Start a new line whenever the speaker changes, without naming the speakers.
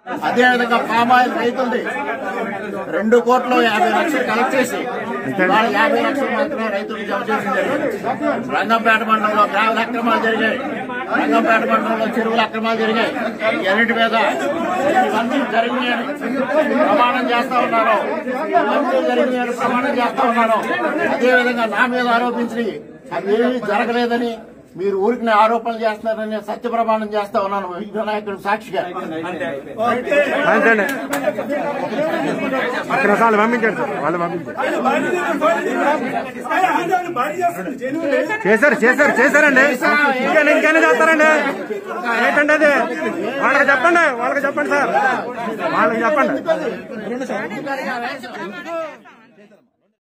అదేవిధంగా పామాయిల్ రైతులది రెండు కోట్లు యాభై లక్షలు కలెక్ట్ చేసి వాళ్ళ యాభై లక్షలు మాత్రమే రైతులకు జమ చేయడం జరిగింది రంగంపేట మండలంలో గ్రామాల అక్రమాలు జరిగాయి రంగంపేట మండలంలో చెరువుల అక్రమాలు జరిగాయి ఎన్నిటి మీద ఇవన్నీ జరిగినాయని ప్రమాణం చేస్తా ఉన్నారు ఇవన్నీ జరిగినాయని ప్రమాణం చేస్తా ఉన్నారు అదేవిధంగా నా మీద ఆరోపించి అవేమీ జరగలేదని మీరు ఊరికి ఆరోపణలు చేస్తున్నారని సత్య ప్రమాణం చేస్తా ఉన్నాను వినాయకుడు సాక్షిగా
అంతేండి అక్కడ వాళ్ళు పంపించారు సార్ వాళ్ళు పంపించారు చేశారు చేశారు చేశారండి ఇంకా ఇంకైనా చేస్తారండి ఏంటండి అది వాళ్ళకి చెప్పండి వాళ్ళకి చెప్పండి సార్ వాళ్ళకి చెప్పండి